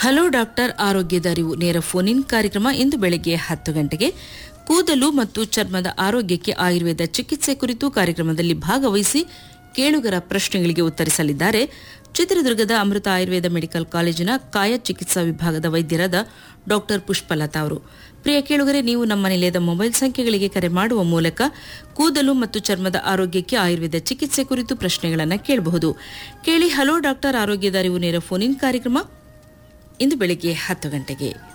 hello doctor ಆರೋಗ್ಯದ ಅರಿವು ನೇರ ಫೋನ್ ಇನ್ ಕಾರ್ಯಕ್ರಮ ಇಂದು ಬೆಳಗ್ಗೆ ಹತ್ತು ಗಂಟೆಗೆ ಕೂದಲು ಮತ್ತು ಚರ್ಮದ ಆರೋಗ್ಯಕ್ಕೆ ಆಯುರ್ವೇದ ಚಿಕಿತ್ಸೆ ಕುರಿತು ಕಾರ್ಯಕ್ರಮದಲ್ಲಿ ಭಾಗವಹಿಸಿ ಕೇಳುಗರ ಪ್ರಶ್ನೆಗಳಿಗೆ ಉತ್ತರಿಸಲಿದ್ದಾರೆ ಚಿತ್ರದುರ್ಗದ ಅಮೃತ ಆಯುರ್ವೇದ ಮೆಡಿಕಲ್ ಕಾಲೇಜಿನ ಕಾಯ ಚಿಕಿತ್ಸಾ ವಿಭಾಗದ ವೈದ್ಯರಾದ ಡಾಕ್ಟರ್ ಪುಷ್ಪಲತಾ ಅವರು ಪ್ರಿಯ ಕೇಳುಗರೆ ನೀವು ನಮ್ಮ ನಿಲಯದ ಮೊಬೈಲ್ ಸಂಖ್ಯೆಗಳಿಗೆ ಕರೆ ಮಾಡುವ ಮೂಲಕ ಕೂದಲು ಮತ್ತು ಚರ್ಮದ ಆರೋಗ್ಯಕ್ಕೆ ಆಯುರ್ವೇದ ಚಿಕಿತ್ಸೆ ಕುರಿತು ಪ್ರಶ್ನೆಗಳನ್ನು ಕೇಳಬಹುದು ಕೇಳಿ ಹಲೋ ಡಾಕ್ಟರ್ ಆರೋಗ್ಯದ ಅರಿವು ನೇರ ಫೋನ್ ಇನ್ ಕಾರ್ಯಕ್ರಮ ಇಂದು ಬೆಳಗ್ಗೆ ಹತ್ತು ಗಂಟೆಗೆ